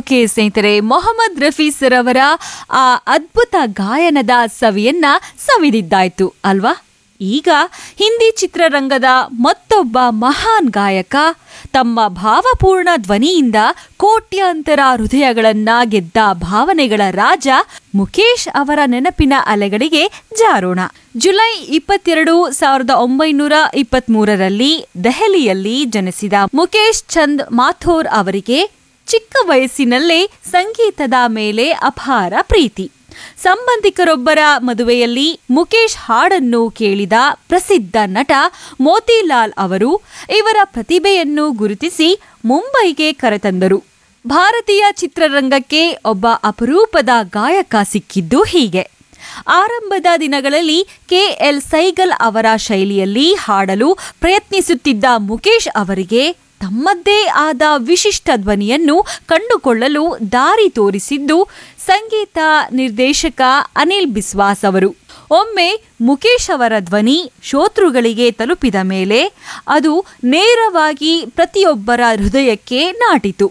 okay ಸ್ನೇಹಿತರೆ Mohammed Rafi sir ಅವರ ಆ ಅದ್ಭುತ ಗಾಯನದ ಸವಿಯನ್ನ ಸವಿದಿದ್ದಾಯ್ತು ಅಲ್ವಾ ಈಗ ಹಿಂದಿ ಚಿತ್ರರಂಗದ ಮತ್ತೊಬ್ಬ ಮಹಾನ್ ಗಾಯಕ ತಮ್ಮ ಭಾವಪೂರ್ಣ ಧ್ವನಿಯಿಂದ ಕೋಟ್ಯಾಂತರ ಹೃದಯಗಳನ್ನ ಗೆದ್ದ ಭಾವನೆಗಳ ರಾಜ ಮುಖೇಶ್ ಅವರ ನೆನಪಿನ ಅಲೆಗಳಿಗೆ ಜಾರೋಣ ಜುಲೈ ಇಪ್ಪತ್ತೆರಡು ಸಾವಿರದ ಒಂಬೈನೂರ ಇಪ್ಪತ್ಮೂರರಲ್ಲಿ ದೆಹಲಿಯಲ್ಲಿ ಜನಿಸಿದ ಮುಖೇಶ್ ಚಂದ್ ಮಾಥೋರ್ ಅವರಿಗೆ ಚಿಕ್ಕ ವಯಸ್ಸಿನಲ್ಲೇ ಸಂಗೀತದ ಮೇಲೆ ಅಪಾರ ಪ್ರೀತಿ ಸಂಬಂಧಿಕರೊಬ್ಬರ ಮದುವೆಯಲ್ಲಿ ಮುಖೇಶ್ ಹಾಡನ್ನು ಕೇಳಿದ ಪ್ರಸಿದ್ಧ ನಟ ಮೋತಿಲಾಲ್ ಅವರು ಇವರ ಪ್ರತಿಭೆಯನ್ನು ಗುರುತಿಸಿ ಮುಂಬೈಗೆ ಕರೆತಂದರು ಭಾರತೀಯ ಚಿತ್ರರಂಗಕ್ಕೆ ಒಬ್ಬ ಅಪರೂಪದ ಗಾಯಕ ಸಿಕ್ಕಿದ್ದು ಹೀಗೆ ಆರಂಭದ ದಿನಗಳಲ್ಲಿ ಕೆಎಲ್ ಸೈಗಲ್ ಅವರ ಶೈಲಿಯಲ್ಲಿ ಹಾಡಲು ಪ್ರಯತ್ನಿಸುತ್ತಿದ್ದ ಮುಖೇಶ್ ಅವರಿಗೆ ತಮ್ಮದ್ದೇ ಆದ ವಿಶಿಷ್ಟ ಧ್ವನಿಯನ್ನು ಕಂಡುಕೊಳ್ಳಲು ದಾರಿ ತೋರಿಸಿದ್ದು ಸಂಗೀತ ನಿರ್ದೇಶಕ ಅನಿಲ್ ಬಿಸ್ವಾಸ್ ಅವರು ಒಮ್ಮೆ ಮುಖೇಶ್ ಅವರ ಧ್ವನಿ ಶ್ರೋತೃಗಳಿಗೆ ತಲುಪಿದ ಮೇಲೆ ಅದು ನೇರವಾಗಿ ಪ್ರತಿಯೊಬ್ಬರ ಹೃದಯಕ್ಕೆ ನಾಟಿತು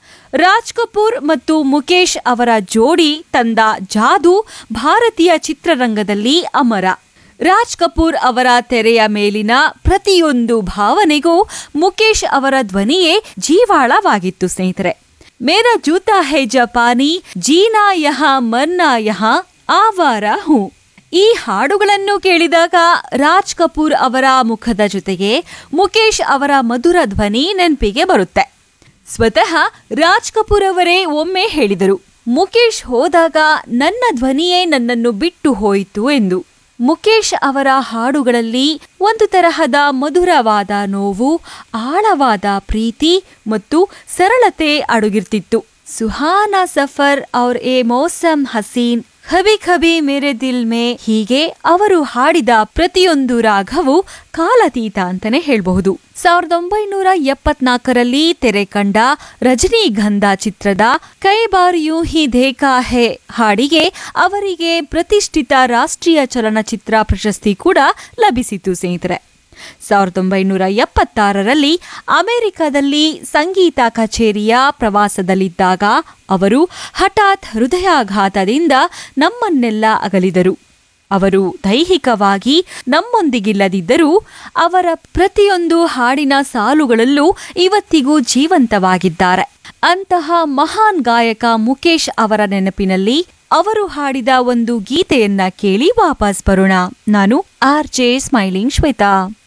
ರಾಜ್ ಕಪೂರ್ ಮತ್ತು ಮುಖೇಶ್ ಅವರ ಜೋಡಿ ತಂದ ಜಾದು ಭಾರತೀಯ ಚಿತ್ರರಂಗದಲ್ಲಿ ಅಮರ ರಾಜ್ ಕಪೂರ್ ಅವರ ತೆರೆಯ ಮೇಲಿನ ಪ್ರತಿಯೊಂದು ಭಾವನೆಗೂ ಮುಖೇಶ್ ಅವರ ಧ್ವನಿಯೇ ಜೀವಾಳವಾಗಿತ್ತು ಸ್ನೇಹಿತರೆ ಮೇರಾ ಜೂತಾ ಹೇ ಜಪಾನಿ ಜೀನಾ ಯಹ ಮನ್ನಾ ಯಹ ಆವಾರ ಹೂ ಈ ಹಾಡುಗಳನ್ನು ಕೇಳಿದಾಗ ರಾಜ್ ಕಪೂರ್ ಅವರ ಮುಖದ ಜೊತೆಗೆ ಮುಖೇಶ್ ಅವರ ಮಧುರ ಧ್ವನಿ ನೆನಪಿಗೆ ಬರುತ್ತೆ ಸ್ವತಃ ರಾಜ್ ಕಪೂರ್ ಅವರೇ ಒಮ್ಮೆ ಹೇಳಿದರು ಮುಖೇಶ್ ಹೋದಾಗ ನನ್ನ ಧ್ವನಿಯೇ ನನ್ನನ್ನು ಬಿಟ್ಟು ಹೋಯಿತು ಎಂದು ಮುಖೇಶ್ ಅವರ ಹಾಡುಗಳಲ್ಲಿ ಒಂದು ತರಹದ ಮಧುರವಾದ ನೋವು ಆಳವಾದ ಪ್ರೀತಿ ಮತ್ತು ಸರಳತೆ ಅಡುಗಿರ್ತಿತ್ತು ಸುಹಾನಾ ಸಫರ್ ಔರ್ ಎ ಮೌಸಮ್ ಹಸೀನ್ ಖಬಿ ಖಬಿ ಮೇರೆ ದಿಲ್ ಮೇ ಹೀಗೆ ಅವರು ಹಾಡಿದ ಪ್ರತಿಯೊಂದು ರಾಗವು ಕಾಲತೀತ ಅಂತಾನೆ ಹೇಳಬಹುದು ಸಾವಿರದ ಒಂಬೈನೂರ ಎಪ್ಪತ್ನಾಲ್ಕರಲ್ಲಿ ತೆರೆ ಕಂಡ ರಜನಿಗಂಧ ಚಿತ್ರದ ಕೈ ಬಾರ್ ಯೂ ಹಿ ದೇಖಾ ಹೇ ಹಾಡಿಗೆ ಅವರಿಗೆ ಪ್ರತಿಷ್ಠಿತ ರಾಷ್ಟ್ರೀಯ ಚಲನಚಿತ್ರ ಪ್ರಶಸ್ತಿ ಕೂಡ ಲಭಿಸಿತು ಸ್ನೇಹಿತರೆ ಸಾವಿರದ ಒಂಬೈನೂರ ಎಪ್ಪತ್ತಾರರಲ್ಲಿ ಅಮೆರಿಕದಲ್ಲಿ ಸಂಗೀತ ಕಚೇರಿಯ ಪ್ರವಾಸದಲ್ಲಿದ್ದಾಗ ಅವರು ಹಠಾತ್ ಹೃದಯಾಘಾತದಿಂದ ನಮ್ಮನ್ನೆಲ್ಲ ಅಗಲಿದರು ಅವರು ದೈಹಿಕವಾಗಿ ನಮ್ಮೊಂದಿಗಿಲ್ಲದಿದ್ದರೂ ಅವರ ಪ್ರತಿಯೊಂದು ಹಾಡಿನ ಸಾಲುಗಳಲ್ಲೂ ಇವತ್ತಿಗೂ ಜೀವಂತವಾಗಿದ್ದಾರೆ ಅಂತಹ ಮಹಾನ್ ಗಾಯಕ ಮುಖೇಶ್ ಅವರ ನೆನಪಿನಲ್ಲಿ ಅವರು ಹಾಡಿದ ಒಂದು ಗೀತೆಯನ್ನ ಕೇಳಿ ವಾಪಸ್ ಬರೋಣ ನಾನು ಆರ್ ಜೆ ಸ್ಮೈಲಿಂಗ್ ಶ್ವೇತಾ